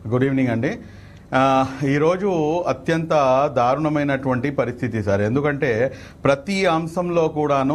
good evening అండి ఆ, ఈరోజు అత్యంత దారుణమైనటువంటి పరిస్థితి సార్ ఎందుకంటే ప్రతి అంశంలో కూడాను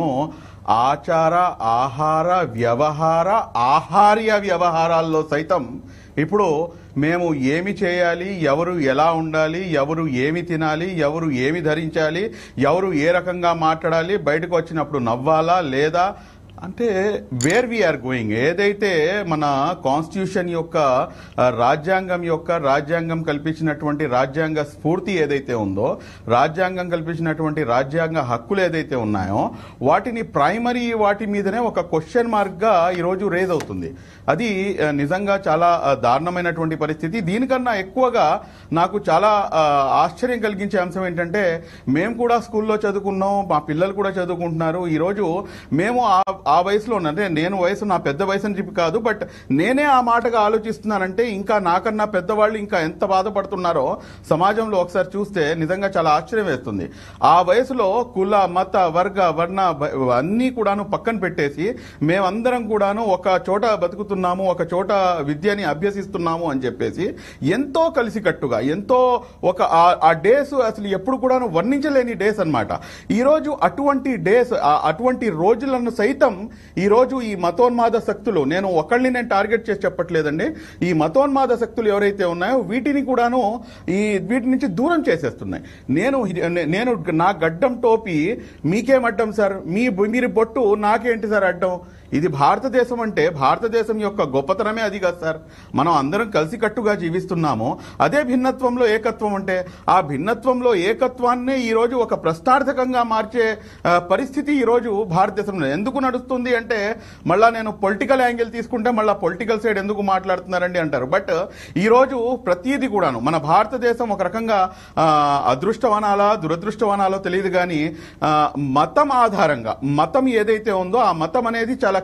ఆచార ఆహార వ్యవహార ఆహార్య వ్యవహారాల్లో సైతం ఇప్పుడు మేము ఏమి చేయాలి ఎవరు ఎలా ఉండాలి ఎవరు ఏమి తినాలి ఎవరు ఏమి ధరించాలి ఎవరు ఏ రకంగా మాట్లాడాలి బయటకు వచ్చినప్పుడు నవ్వాలా లేదా అంటే వేర్ వీఆర్ గోయింగ్ ఏదైతే మన కాన్స్టిట్యూషన్ యొక్క ఆ, రాజ్యాంగం యొక్క రాజ్యాంగం కల్పించినటువంటి రాజ్యాంగ స్ఫూర్తి ఏదైతే ఉందో రాజ్యాంగం కల్పించినటువంటి రాజ్యాంగ హక్కులు ఏదైతే ఉన్నాయో వాటిని ప్రైమరీ వాటి మీదనే ఒక క్వశ్చన్ మార్క్గా ఈరోజు రేజ్ అవుతుంది అది ఆ, నిజంగా చాలా ఆ, దారుణమైనటువంటి పరిస్థితి దీనికన్నా ఎక్కువగా నాకు చాలా ఆ, ఆశ్చర్యం కలిగించే అంశం ఏంటంటే మేము కూడా స్కూల్లో చదువుకున్నాం మా పిల్లలు కూడా చదువుకుంటున్నారు ఈరోజు మేము ఆ ఆ వయసులో ఉన్న- అంటే నేను వయసు నా పెద్ద వయసు అని చెప్పి కాదు బట్ నేనే ఆ మాటగా ఆలోచిస్తున్నానంటే ఇంకా నాకన్నా పెద్దవాళ్ళు ఇంకా ఎంత బాధపడుతున్నారో సమాజంలో ఒకసారి చూస్తే నిజంగా చాలా ఆశ్చర్యం వేస్తుంది ఆ వయసులో కుల మత వర్గ వర్ణ బ- అన్నీ కూడాను పక్కన పెట్టేసి మేమందరం కూడాను ఒక చోట బతుకుతున్నాము ఒక చోట విద్యని అభ్యసిస్తున్నాము అని చెప్పేసి ఎంతో కలిసికట్టుగా ఎంతో ఒక ఆ- ఆ డేస్ అసలు ఎప్పుడు కూడాను వర్ణించలేని డేస్ అన్నమాట ఈరోజు అటువంటి డేస్ ఆ- అటువంటి రోజులను సైతం ఈరోజు ఈ మతోన్మాద శక్తులు నేను ఒకళ్ళని నేను టార్గెట్ చేసి చెప్పట్లేదండి ఈ మతోన్మాద శక్తులు ఎవరైతే ఉన్నాయో వీటిని కూడాను ఈ వీటి నుంచి దూరం చేసేస్తున్నాయి నేను నేను నా గడ్డం టోపీ మీకేం అడ్డం సార్ మీ మీరు బొట్టు నాకేంటి సార్ అడ్డం ఇది భారతదేశం అంటే భారతదేశం యొక్క గొప్పతనమే అది కాదు సార్ మనం అందరం కలిసికట్టుగా జీవిస్తున్నాము అదే భిన్నత్వంలో ఏకత్వం అంటే ఆ భిన్నత్వంలో ఏకత్వాన్నే ఈరోజు ఒక ప్రశ్నార్థకంగా మార్చే ఆ, పరిస్థితి ఈరోజు భారతదేశంలో ఎందుకు నడుస్తుంది అంటే మళ్ళా నేను పొలిటికల్ యాంగిల్ తీసుకుంటే మళ్ళా పొలిటికల్ సైడ్ ఎందుకు మాట్లాడుతున్నారండి అంటారు బట్ ఈరోజు ప్రతిదీ కూడాను మన భారతదేశం ఒక రకంగా ఆ, అదృష్టవనాలా దురదృష్టవనాలో తెలియదు కానీ ఆ, మతం ఆధారంగా మతం ఏదైతే ఉందో ఆ మతం అనేది చాలా